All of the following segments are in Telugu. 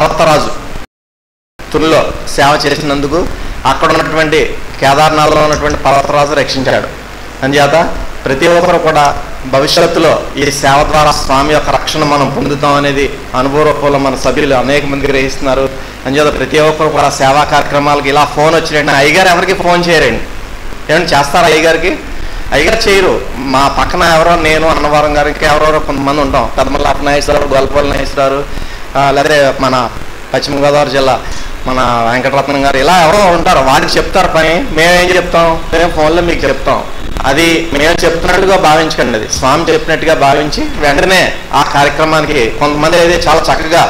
పర్వతరాజు తునిలో సేవ చేసినందుకు అక్కడ ఉన్నటువంటి కేదార్నాథ్లో ఉన్నటువంటి పర్వతరాజు రక్షించాడు అందుచేత ప్రతి ఒక్కరు కూడా భవిష్యత్తులో ఈ సేవ ద్వారా స్వామి యొక్క రక్షణ మనం పొందుతాం అనేది అనుభవరూపంలో మన సభ్యులు అనేక మంది గ్రహిస్తున్నారు అందుచేత ప్రతి ఒక్కరు కూడా సేవా కార్యక్రమాలకి ఇలా ఫోన్ వచ్చినట్టు అయ్యగారు ఎవరికి ఫోన్ చేయరండి ఏమైనా చేస్తారా అయ్యగారికి అయ్యగారు చేయరు మా పక్కన ఎవరో నేను అన్నవరం గారు ఇంకా ఎవరెవరో కొంతమంది ఉంటాం పెద్దమల్ల నాగేశ్వరరావు గోల్పల్లి నాగేశ్వరరావు లేదా మన పశ్చిమ గోదావరి జిల్లా మన వెంకటరత్నం గారు ఇలా ఎవరో ఉంటారు వారికి చెప్తారు పని మేమేం చెప్తాం మేము ఫోన్లో మీకు చెప్తాం అది మేము చెప్తున్నట్టుగా భావించకండి అది స్వామి చెప్పినట్టుగా భావించి వెంటనే ఆ కార్యక్రమానికి కొంతమంది అయితే చాలా చక్కగా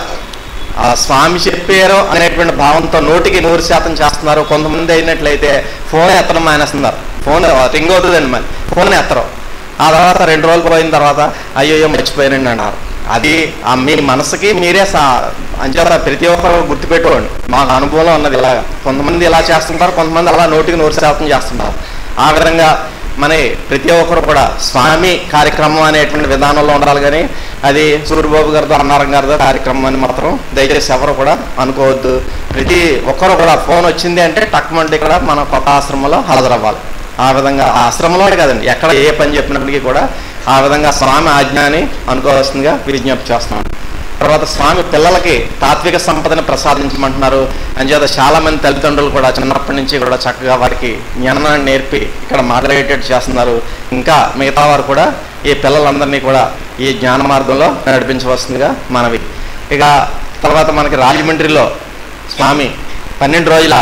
ఆ స్వామి చెప్పారు అనేటువంటి భావంతో నూటికి నూరు శాతం చేస్తున్నారు కొంతమంది అయినట్లయితే ఫోన్ ఎత్తడం మానేస్తున్నారు ఫోన్ రింగ్ అవుతుందండి మరి ఫోన్ ఎత్తరు ఆ తర్వాత రెండు రోజులు పోయిన తర్వాత అయ్యో మర్చిపోయానండి అన్నారు అది ఆ మీ మనసుకి మీరే సా అంచేత ప్రతి ఒక్కరు గుర్తుపెట్టుకోండి మాకు అనుభవంలో ఉన్నది ఇలాగా కొంతమంది ఇలా చేస్తుంటారు కొంతమంది అలా నూటికి నూరు శాతం చేస్తుంటారు ఆ విధంగా మన ప్రతి ఒక్కరు కూడా స్వామి కార్యక్రమం అనేటువంటి విధానంలో ఉండాలి కానీ అది సూర్యబాబు గారితో అన్నారం గారితో కార్యక్రమం అని మాత్రం దయచేసి ఎవరు కూడా అనుకోవద్దు ప్రతి ఒక్కరు కూడా ఫోన్ వచ్చింది అంటే టక్మంటే కూడా మన కొత్త ఆశ్రమంలో హాజరవ్వాలి ఆ విధంగా ఆ ఆశ్రమంలోనే కదండి ఎక్కడ ఏ పని చెప్పినప్పటికీ కూడా ఆ విధంగా స్వామి ఆజ్ఞాని అనుకోవాల్సిందిగా విజ్ఞప్తి చేస్తున్నాను తర్వాత స్వామి పిల్లలకి తాత్విక సంపదను ప్రసాదించమంటున్నారు అంచేత చాలా మంది తల్లిదండ్రులు కూడా చిన్నప్పటి నుంచి కూడా చక్కగా వారికి జ్ఞానాన్ని నేర్పి ఇక్కడ మాడరేటెడ్ చేస్తున్నారు ఇంకా మిగతా వారు కూడా ఈ పిల్లలందరినీ కూడా ఈ జ్ఞాన మార్గంలో నడిపించవలసిందిగా మనవి ఇక తర్వాత మనకి రాజమండ్రిలో స్వామి పన్నెండు రోజుల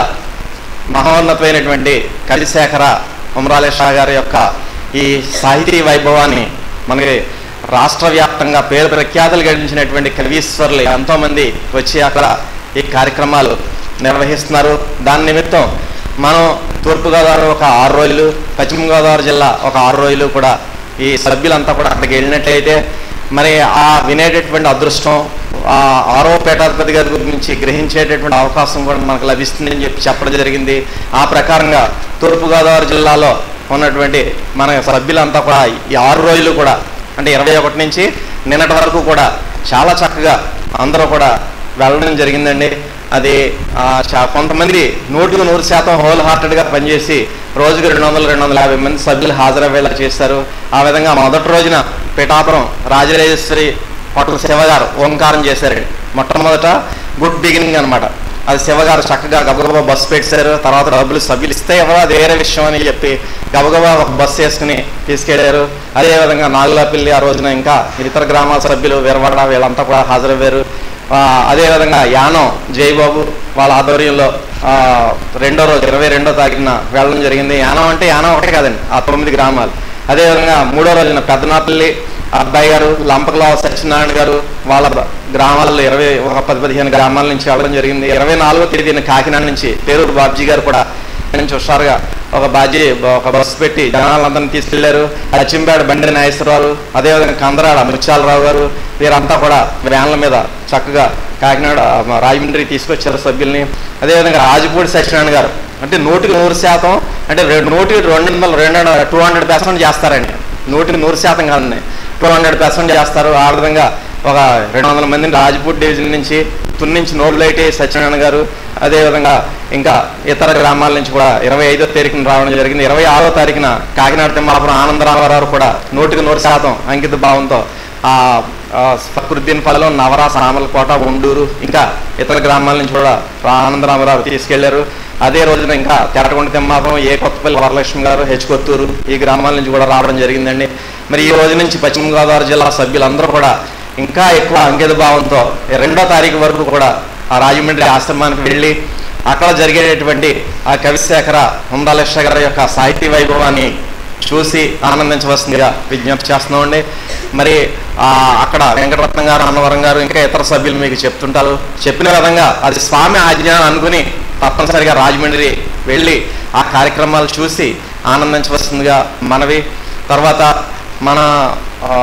మహోన్నతమైనటువంటి కవిశేఖర ఉమరాలేషా గారి యొక్క ఈ సాహితీ వైభవాన్ని మనకి రాష్ట్ర వ్యాప్తంగా పేరు ప్రఖ్యాతులు గడించినటువంటి కవీశ్వరులు ఎంతోమంది వచ్చి అక్కడ ఈ కార్యక్రమాలు నిర్వహిస్తున్నారు దాని నిమిత్తం మనం తూర్పుగోదావరి ఒక ఆరు రోజులు పశ్చిమ గోదావరి జిల్లా ఒక ఆరు రోజులు కూడా ఈ సభ్యులంతా కూడా అక్కడికి వెళ్ళినట్లయితే మరి ఆ వినేటటువంటి అదృష్టం ఆ ఆరో పీఠాధిపతి గారి గురించి గ్రహించేటటువంటి అవకాశం కూడా మనకు లభిస్తుందని చెప్పి చెప్పడం జరిగింది ఆ ప్రకారంగా తూర్పుగోదావరి జిల్లాలో ఉన్నటువంటి మన సభ్యులంతా కూడా ఈ ఆరు రోజులు కూడా అంటే ఇరవై ఒకటి నుంచి నిన్నటి వరకు కూడా చాలా చక్కగా అందరూ కూడా వెళ్ళడం జరిగిందండి అది ఆ, చా- కొంతమంది నూటికి నూరు శాతం హోల్ హార్టెడ్గా పనిచేసి రోజుకి రెండు వందల రెండు వందల యాభై మంది సభ్యులు హాజరయ్యేలా చేశారు ఆ విధంగా మొదటి రోజున పిఠాపురం రాజరాజేశ్వరి హోటల్ శివగారు ఓంకారం చేశారండి మొట్టమొదట గుడ్ బిగినింగ్ అన్నమాట అది శివగారు చక్కగా గబగబా బస్సు పెట్టారు తర్వాత డబ్బులు సభ్యులు ఇస్తే ఎవరో అది వేరే విషయం అని చెప్పి గబగబా ఒక బస్సు వేసుకుని తీసుకెళ్లారు అదేవిధంగా నాగులాపల్లి ఆ రోజున ఇంకా ఇతర గ్రామాల సభ్యులు వీరవాడ వీళ్ళంతా కూడా హాజరయ్యారు ఆ, అదేవిధంగా యానం జయబాబు వాళ్ళ ఆధ్వర్యంలో ఆ, రెండో రోజు ఇరవై రెండో తారీఖున వెళ్ళడం జరిగింది యానం అంటే యానం ఒకటే కాదండి ఆ తొమ్మిది గ్రామాలు అదేవిధంగా మూడో రోజున పెద్దనాపల్లి అబ్బాయి గారు లంపకలో సత్యనారాయణ గారు వాళ్ళ గ్రామాలలో ఇరవై ఒక పది పదిహేను గ్రామాల నుంచి వెళ్ళడం జరిగింది ఇరవై నాలుగో తేదీన కాకినాడ నుంచి పేరూరు బాబ్జీ గారు కూడా నుంచి హుషారుగా ఒక బాజీ ఒక బస్సు పెట్టి జనాలందరినీ తీసుకెళ్లారు అచ్చింపేట బండి నాగేశ్వరరావు అదేవిధంగా కందరాడ ముత్యాలరావు గారు వీరంతా కూడా వ్యాన్ల మీద చక్కగా కాకినాడ ఆ, రాజమండ్రి తీసుకొచ్చారు సభ్యుల్ని అదేవిధంగా రాజపూడి సత్యనారాయణ గారు అంటే నూటికి నూరు శాతం అంటే రెండు నూటికి రెండు వందల రెండు టూ హండ్రెడ్ పర్సెంట్ చేస్తారండి నూటికి నూరు శాతం కాదండి టూ హండ్రెడ్ పర్సెంట్ చేస్తారు ఆ విధంగా ఒక రెండు వందల మందిని రాజ్పూట్ డివిజన్ నుంచి తుని నుంచి నోబులైటి సత్యనారాయణ గారు అదేవిధంగా ఇంకా ఇతర గ్రామాల నుంచి కూడా ఇరవై ఐదో తారీఖున రావడం జరిగింది ఇరవై ఆరో తారీఖున కాకినాడ తిమ్మాపురం ఆనందరామారావు కూడా నూటికి నూరు శాతం అంకిత భావంతో ఆ ఆ, ఫక్రుద్దీన్ ఫలం నవరాస రామలకోట ఉండూరు ఇంకా ఇతర గ్రామాల నుంచి కూడా రా- ఆనందరామారావు తీసుకెళ్లారు అదే రోజున ఇంకా తెరటకొండ తిమ్మాపురం ఏ కొత్తపల్లి వరలక్ష్మి గారు హెచ్ కొత్తూరు ఈ గ్రామాల నుంచి కూడా రావడం జరిగిందండి మరి ఈ రోజు నుంచి పశ్చిమ గోదావరి జిల్లా సభ్యులందరూ కూడా ఇంకా ఎక్కువ అంకిత భావంతో రెండో తారీఖు వరకు కూడా ఆ రాజమండ్రి ఆశ్రమానికి వెళ్ళి అక్కడ జరిగేటటువంటి ఆ కవిశేఖర హుందాలేశ్వ గారి యొక్క సాహితీ వైభవాన్ని చూసి ఆనందించవలసిందిగా విజ్ఞప్తి చేస్తున్నామండి మరి ఆ, అక్కడ వెంకటరత్నం గారు అన్నవరం గారు ఇంకా ఇతర సభ్యులు మీకు చెప్తుంటారు చెప్పిన విధంగా అది స్వామి ఆజ్ఞ అనుకుని తప్పనిసరిగా రాజమండ్రి వెళ్ళి ఆ కార్యక్రమాలు చూసి ఆనందించవలసిందిగా మనవి తర్వాత మన ఆ,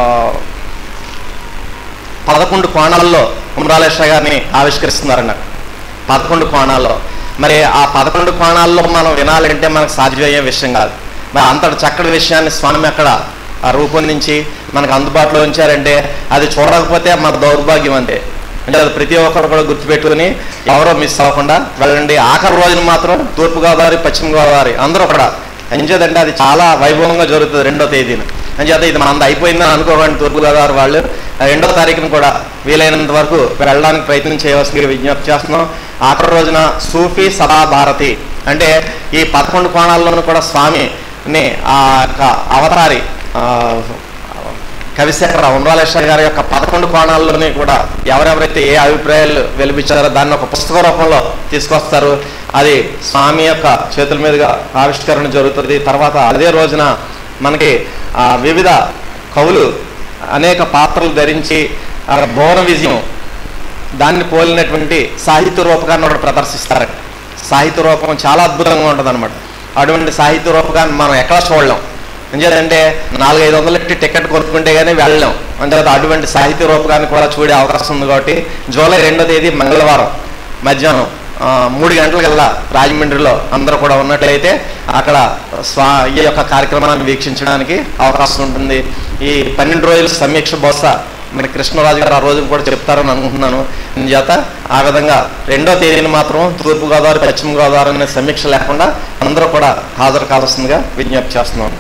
పదకొండు కోణాల్లో ఉమరాలేశ్వర గారిని ఆవిష్కరిస్తున్నారన్న పదకొండు కోణాల్లో మరి ఆ పదకొండు కోణాల్లో మనం వినాలంటే మనకు సాధ్యమయ్యే విషయం కాదు మరి అంతటి చక్కటి విషయాన్ని స్వామి అక్కడ ఆ రూపొందించి మనకు అందుబాటులో ఉంచారంటే అది చూడకపోతే మన దౌర్భాగ్యం అంతే అంటే అది ప్రతి ఒక్కరు కూడా గుర్తుపెట్టుకుని ఎవరో మిస్ అవ్వకుండా వెళ్ళండి ఆఖరి రోజున మాత్రం తూర్పుగోదావరి పశ్చిమ గోదావరి అందరూ కూడా ఎంచేదంటే అది చాలా వైభవంగా జరుగుతుంది రెండో తేదీన అంచేత ఇది మనది అయిపోయిందని అనుకోకండి తూర్పుగోదావరి వాళ్ళు ఆ రెండో తారీఖున కూడా వీలైనంత వరకు వెళ్ళడానికి ప్రయత్నం చేయవలసిందిగా విజ్ఞప్తి చేస్తున్నాం ఆఖరి రోజున సూఫీ సభా భారతి అంటే ఈ పదకొండు కోణాల్లోనూ కూడా స్వామిని ఆ యొక్క అవతారి ఆ, కవిశేఖర ఉండ్రాలేశ్వర గారి యొక్క పదకొండు కోణాల్లోని కూడా ఎవరెవరైతే ఏ అభిప్రాయాలు వెలిపించారో దాన్ని ఒక పుస్తక రూపంలో తీసుకొస్తారు అది స్వామి యొక్క చేతుల మీదుగా ఆవిష్కరణ జరుగుతుంది తర్వాత అదే రోజున మనకి ఆ, వివిధ కవులు అనేక పాత్రలు ధరించి ఆ భువన విజయం దాన్ని పోలినటువంటి సాహిత్య రూపకాన్ని ఒకటి ప్రదర్శిస్తారు సాహిత్య రూపకం చాలా అద్భుతంగా ఉంటుంది అనమాట అటువంటి సాహిత్య రూపకాన్ని మనం ఎక్కడ చూడలేం ఎందుకంటే నాలుగైదు వందలు పెట్టి టికెట్ కొనుక్కుంటే కానీ వెళ్ళలేం అంతే అటువంటి సాహిత్య రూపకాన్ని కూడా చూడే అవకాశం ఉంది కాబట్టి జూలై రెండో తేదీ మంగళవారం మధ్యాహ్నం ఆ, మూడు గంటలకల్లా రాజమండ్రిలో అందరూ కూడా ఉన్నట్లయితే అక్కడ స్వా ఈ యొక్క కార్యక్రమాన్ని వీక్షించడానికి అవకాశం ఉంటుంది ఈ పన్నెండు రోజుల సమీక్ష బహుశా మరి కృష్ణరాజు గారు ఆ రోజు కూడా చెప్తారని అనుకుంటున్నాను చేత ఆ విధంగా రెండో తేదీని మాత్రం తూర్పుగోదావరి పశ్చిమ గోదావరి అనే సమీక్ష లేకుండా అందరూ కూడా హాజరు కావాల్సిందిగా విజ్ఞప్తి చేస్తున్నాను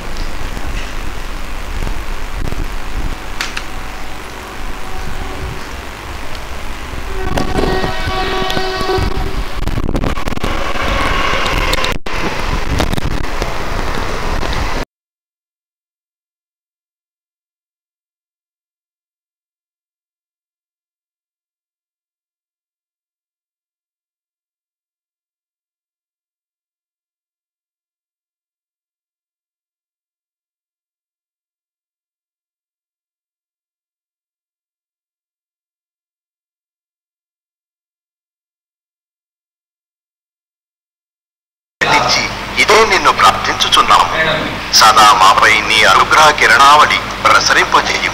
ఇచ్చి ఇదే నిన్ను ప్రార్థించుచున్నాము సదా మాపై నీ అనుగ్రహ కిరణావళి ప్రసరింపజేయు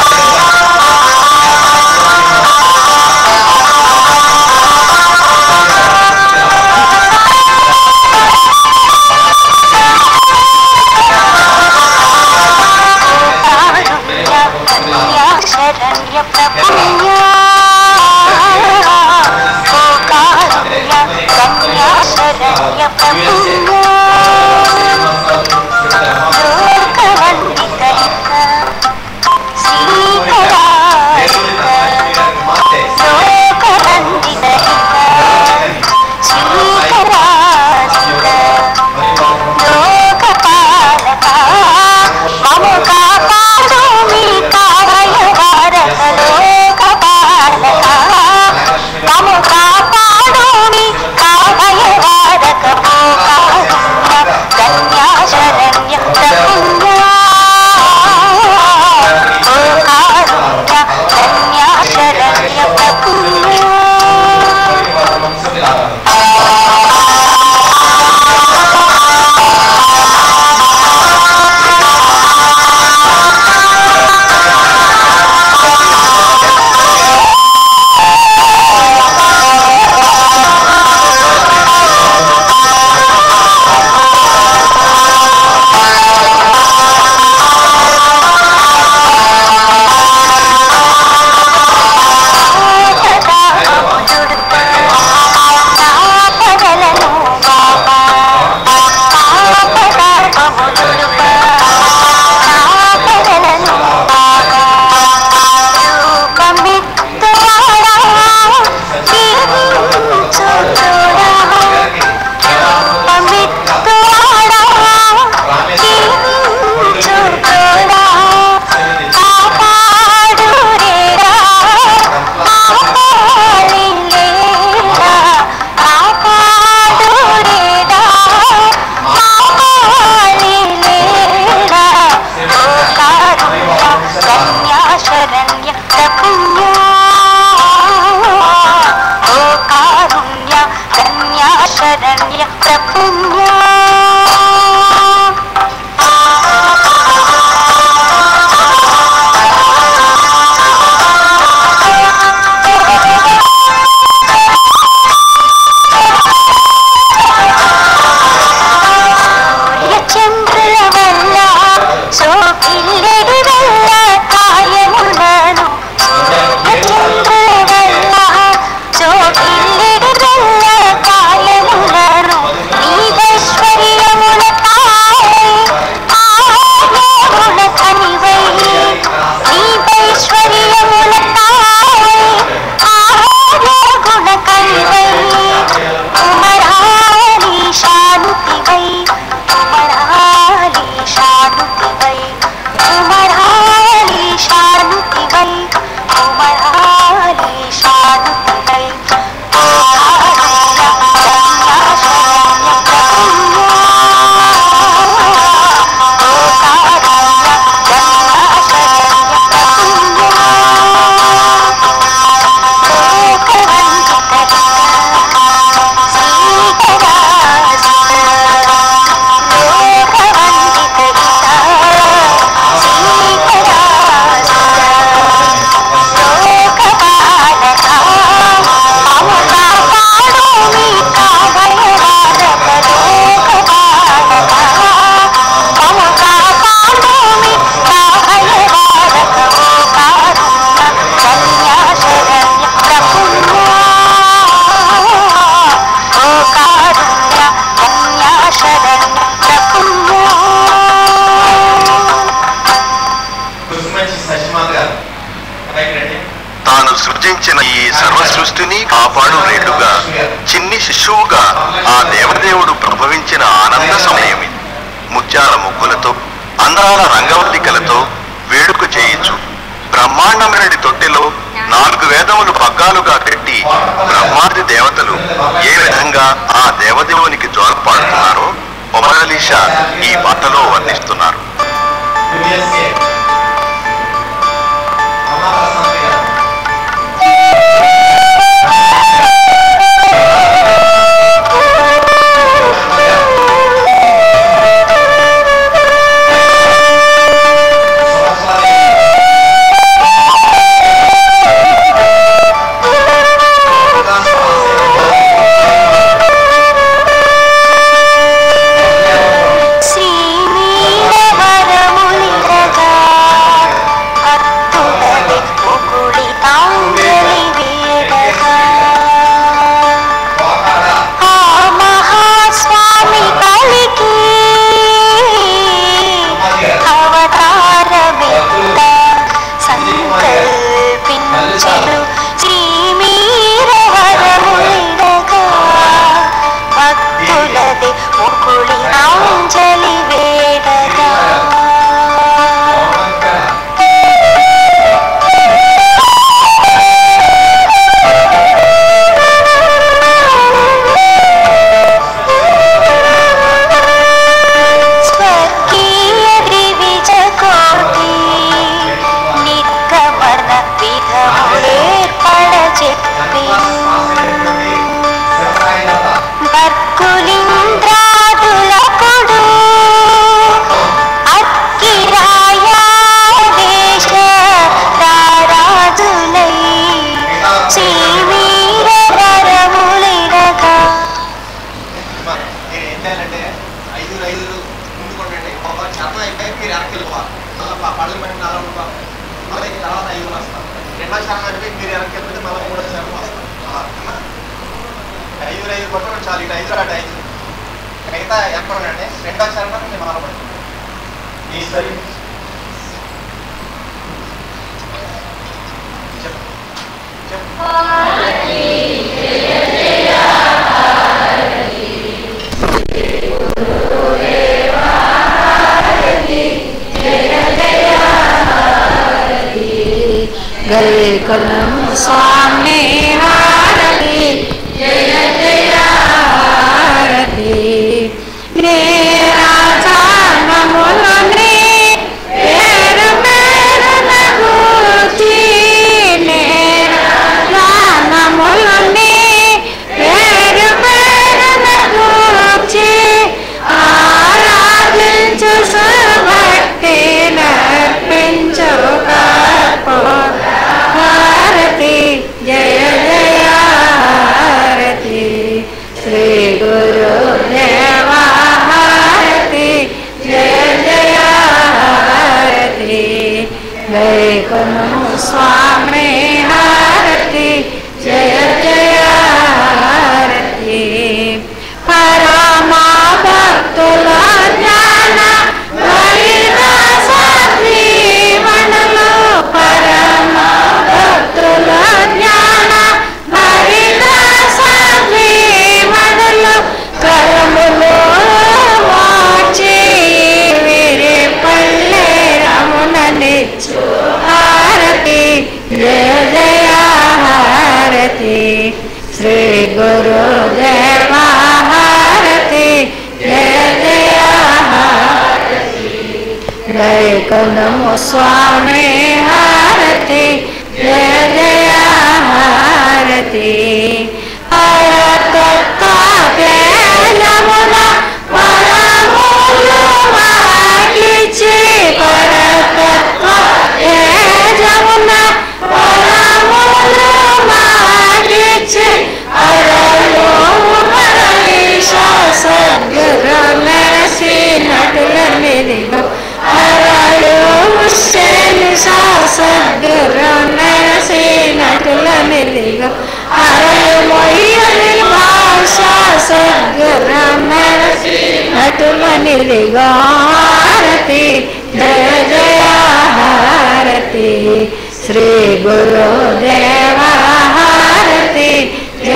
శరణ్య ప్రపుణ్య కన్యా శరణ్య ప్రపుణ్య లోకవందిత లోకవందిత శ్రీకరాజిత లోకపాలక మమ కాపాడు మీ కావయ భారత లోకపాలక మమ కాపాడు మీ కావయ భారత మోకారుణ్య కన్యా శరణ్య ప్రపుణ్య మోకారుణ్య కన్యా శరణ్య ప్రపుణ్య శరణ్య ప్రపుణ్య ఓ కారుణ్య కన్యా శరణ్య ప్రపుణ్య చంద్రుల వల్ల సోకిల్లెడు వల్ల కాయములను చంద్రుల వల్ల పాడు రేళ్లుగా చిన్ని శిశువుగా ఆ దేవదేవుడు ప్రభవించిన ఆనంద సమయం ఇది ముత్యాల ముగ్గులతో అందాల రంగవల్లికలతో వేడుక చేయొచ్చు బ్రహ్మాండమైనటి తొట్టెలో నాలుగు వేదములు పగ్గాలుగా పెట్టి బ్రహ్మాది దేవతలు ఏ విధంగా ఆ దేవదేవునికి జోలపాడుతున్నారో ఒమరలీషా ఈ పాటలో వర్ణిస్తున్నారు శ్రీ వీరవరములిరగా భక్తుడలి పొగుడి తాంజలి వేడగా ఆ మహాస్వామి కలికి అవతారమిత్త సంకల్పించను శ్రీ వీరవరములిరగా భక్తులది ముకుళి అంజలి వేడగా స్వర్గీయ దివిజ కోటి నిక్కమన విధములేర్పడ చెప్పి బర్కులింద్రాదులకుడు అక్కిరాయాదేశ రారాజులై శ్రీ వీర వరములిరగా నేను ఏం చేయాలంటే ఐదుగురు ఐదుగురు ముందుకు ఉండండి ఒక చరణం అయిపోయి మీరు వెనక్కి వెళ్ళిపోవాలి మళ్ళీ పళ్ళు పడి నాలుగు ఉండిపోవాలి మళ్ళీ తర్వాత ఐదుగురు వస్తాం రెండో చరణం అయిపోయి మీరు వెనక్కి వెళ్ళిపోతే మళ్ళీ మూడో చరణం వస్తాం అలా, అమ్మా? ఐదుగురు ఐదుగురు కొట్టడం చాలు ఇటు ఐదుగురు అటు ఐదుగురు మిగతా ఎక్కడ ఉండండి రెండో చరణం నేను మొదలుపడి ఈశ్వరి చెప్పు చెప్పు గరే కలం స్వామి హారతి జయ జయ హారతి రే రాజా నములని పేరు పేరు నగూచి నే రాజా నములని పేరు పేరు నగూచి ఆరాధించు సుభక్తి నర్పించు హారతి జయ జయ హారతి శ్రీ గురు దేవ హారతి జయ జయ హారతి వైకును స్వామి హారతి జయ జయ హారతి పరమా భక్తుల జ్ఞాన హరిదాస జీవనలో పరమ భక్తుల జ్ఞాన హరిదాస జీవనలో కరములో వాచి వీరి పల్లె రమున నిచ్చు హారతి జయ జయ హారతి శ్రీ గురు దేవ హారతి జయ జయ హారతి వైకుంఠము స్వామి హారతి జయ జయ హారతి పరతత్వమున పరములు వాకిచి పరతత్వ జమున పరములు వాకిచి అరలో పరమేశ సద్గురు నరసి నటుల నిధిలో అరలో ముస్సేని సద్గురు నరసి నటుల నిధిలో అరలు మొయ్యని భాష సద్గురు నరసి నటుల నిధిలో హారతి జయ జయ హారతి శ్రీ గురు దేవ హారతి జయ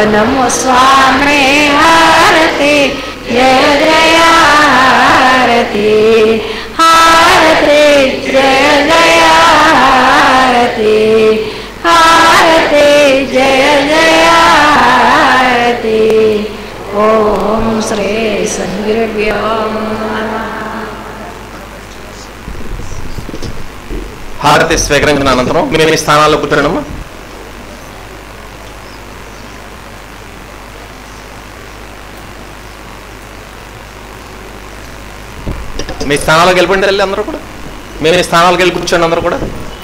నమో స్వామి హారతి జయ జయ హారతి హారతి జయ జయ హారతి హారతి జయ జయ హారతి ఓం శ్రీ సంగురుభ్యో నమః హారతి స్వీకరించిన అనంతరం మేము మీ స్థానాల్లో కూర్చోడమ్మా మీ స్థానాలకు వెళ్ళిపోండి వెళ్ళి అందరూ కూడా మేము మీ స్థానాలకు వెళ్ళి కూర్చోండి అందరూ కూడా